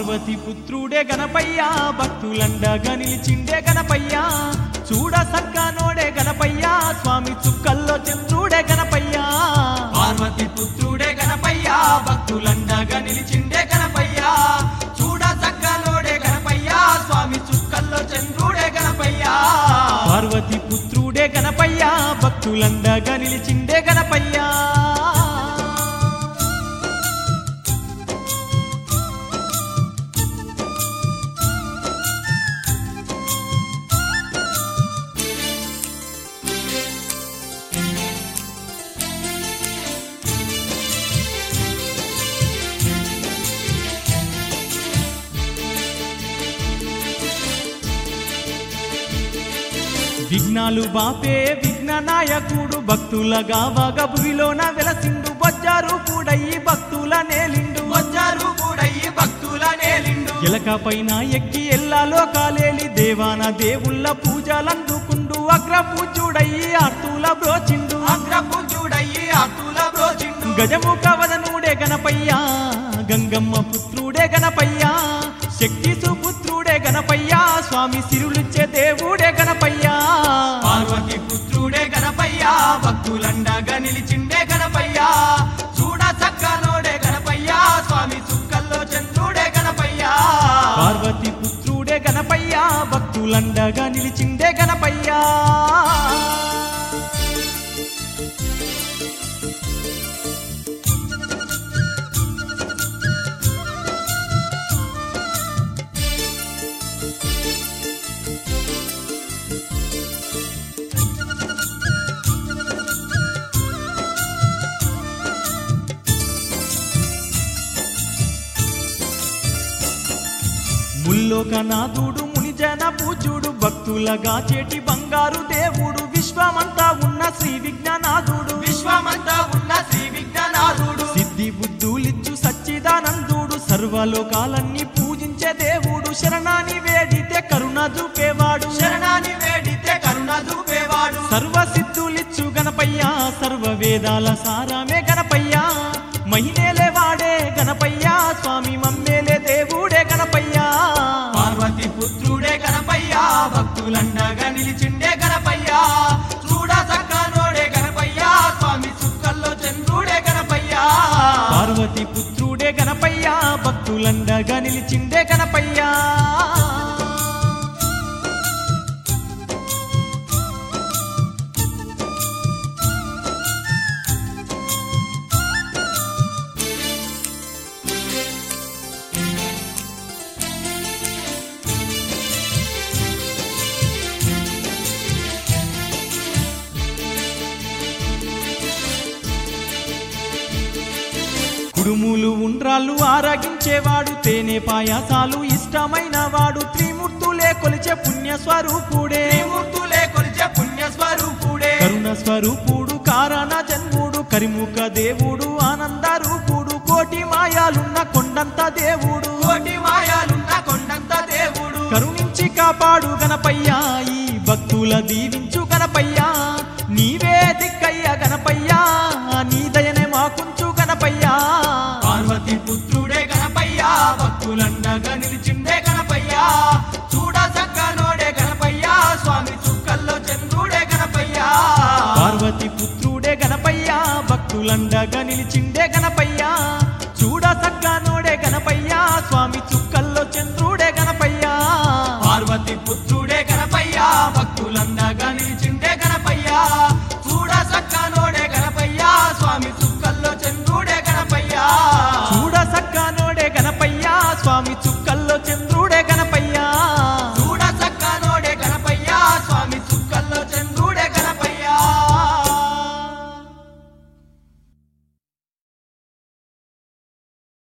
పార్వతి పుత్రుడే గణపయ్య భక్తులండగా నిలిచిండే గణపయ్య చూడ సక్కనోడే గణపయ్య స్వామి చుక్కల్లో చంద్రుడే గణపయ్య పార్వతి పుత్రుడే గణపయ్య భక్తులండగా నిలిచిండే గణపయ్య చూడ సక్కనోడే గణపయ్య స్వామి చుక్కల్లో చంద్రుడే గణపయ్య పార్వతి పుత్రుడే గణపయ్య భక్తులండగా నిలిచిండే గణపయ్య విఘ్నాలు బాపే విఘ్న నాయకుడు భక్తులగా వగభువిలోన వెలసిండు బొజ్జారు కూడయి భక్తుల నేలిండు వచ్చారు కూడయి భక్తుల నేలిండు ఎలక పైన ఎక్కి ఎల్లాలో కాలేలి దేవాన దేవుళ్ళ పూజలందుకుండు అగ్ర పూజుడయి ఆర్తుల బ్రోచిండు అగ్రపూజుడయి అతుల బ్రోచిండు గజముఖ వదనుడే గణపయ్య గంగమ్మ పుత్రుడే గణపయ్య శక్తి సుపుత్రుడే గణపయ్య స్వామి సిరులిచ్చే దేవుడే గణపయ్య పార్వతి పుత్రుడే గణపయ్య భక్తులండగా నిలిచిండే గణపయ్య చూడ చక్కనోడే గణపయ్య స్వామి చుక్కల్లో చంద్రుడే గణపయ్య పార్వతి పుత్రుడే గణపయ్య భక్తులండగా నిలిచిండే గణపయ్య ముల్లోకనాథుడు మునిజన పూజుడు భక్తులగా చేటి బంగారు దేవుడు విశ్వమంతా ఉన్న శ్రీ విజ్ఞానాథుడు విశ్వమంతా ఉన్న శ్రీ విఘ్ననాథుడు సిద్ధి బుద్ధులిచ్చు సచ్చిదానందుడు సర్వలోకాలన్నీ పూజించే దేవుడు శరణాని వేడితే కరుణ చూపేవాడు శరణాన్ని వేడితే కరుణ చూపేవాడు సర్వ సిద్ధులిచ్చు గణపయ్య సర్వ వేదాల సారమే గణపయ్య మహినేలే వాడే గణపయ్య స్వామి మమ్మేలే దేవుడే గణపయ్య పార్వతి పుత్రుడే గణపయ్య భక్తులండగా నిలిచిండే గణపయ్య చూడ చక్కనోడే గణపయ్య స్వామి చుక్కల్లో చంద్రుడే గణపయ్య పార్వతి పుత్రుడే గణపయ్య భక్తులండగా నిలిచిండే గణపయ్య కుడుములు ఉండ్రాళ్ళు ఆరగించేవాడు తేనె పాయాసాలు ఇష్టమైన వాడు త్రిమూర్తులే కొలిచే పుణ్య స్వరూపుడే త్రిమూర్తులే కొలిచే పుణ్య స్వరూపుడే కరుణ స్వరూపుడు కారణ జన్ముడు కరిముఖ దేవుడు ఆనంద రూపుడు కోటి మాయాలున్న కొండంత దేవుడు కోటి మాయాలున్న కొండంత దేవుడు కరుణించి కాపాడు గణపయ్య ఈ భక్తుల దీవించు గణపయ్య నీవే దిక్కయ్య గణపయ్య నీ దయనే మాకుంచు గణపయ్య పార్వతి పుత్రుడే గణపయ్య భక్తులండగా నిలిచిండే గణపయ్య చూడ చక్కనోడే గణపయ్య స్వామి చుక్కల్లో చంద్రుడే గణపయ్య పార్వతి పుత్రుడే గణపయ్య భక్తులండగా నిలిచిండే గణపయ్య చూడ సక్కనోడే గణపయ్య స్వామి చుక్కల్లో చంద్రుడే గణపయ్య పార్వతి పుత్రుడే గణపయ్య భక్తులండగా నిలిచిండే గణపయ్య చూడ చక్కనోడే గణపయ్య స్వామి చుక్కల్లో చంద్రుడే గణపయ్య చూడ సక్కనోడే గణపయ్య స్వామి చుక్క